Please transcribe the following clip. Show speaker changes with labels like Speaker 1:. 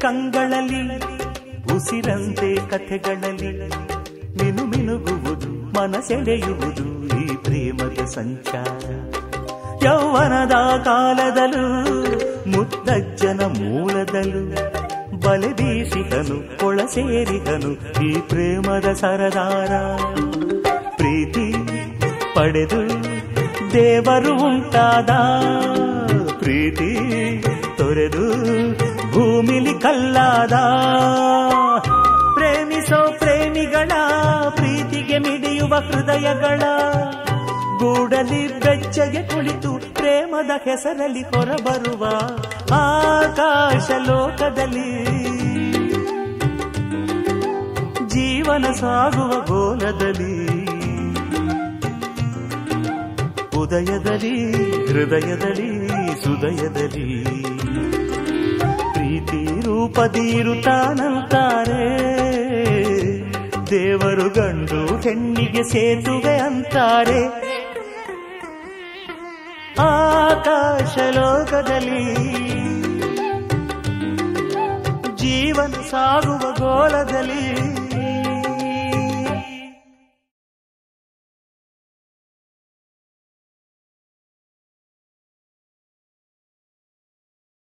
Speaker 1: ಕಂಗಳಲ್ಲಿ ಉಸಿರಂತೆ ಕಥೆಗಳಲ್ಲಿ ಮಿನು ಮಿನುಗುವುದು ಮನಸೆಳೆಯುವುದು ಈ ಪ್ರೇಮದ ಸಂಚಾರ ಯೌವನದ ಕಾಲದಲ್ಲೂ ಮುದ್ದಜ್ಜನ ಮೂಲದಲ್ಲೂ ಬಲೆ ಬೀಸಿದನು ಕೊಳ ಸೇರಿದನು ಈ ಪ್ರೇಮದ ಸರದಾರ ಪ್ರೀತಿ ಪಡೆದು ದೇವರು ಉಂಟಾದ ಪ್ರೀತಿ ತೊರೆದು ಭೂಮಿಲಿ ಕಲ್ಲಾದ ಪ್ರೇಮಿಸೋ ಪ್ರೇಮಿಗಳ ಪ್ರೀತಿಗೆ ಮಿಡಿಯುವ ಹೃದಯಗಳ ಗೂಡಲಿ ಬೆಚ್ಚಗೆ ಕುಳಿತು ಪ್ರೇಮದ ಹೆಸರಲ್ಲಿ ಹೊರಬರುವ ಆಕಾಶ ಲೋಕದಲ್ಲಿ ಜೀವನ ಸಾಗುವ ಗೋಲದಲ್ಲಿ ಉದಯದಲ್ಲಿ ಹೃದಯದಲ್ಲಿ ಸುದಯದಲ್ಲಿ ಪ್ರೀತಿ ರೂಪದೀರುತ್ತಾನಂತಾರೆ ದೇವರು ಗಂಡು ಹೆಣ್ಣಿಗೆ ಸೇತುವೆ ಅಂತಾರೆ ಆಕಾಶ ಲೋಕದಲ್ಲಿ ಜೀವನ ಸಾಗುವ ಗೋಳದಲ್ಲಿ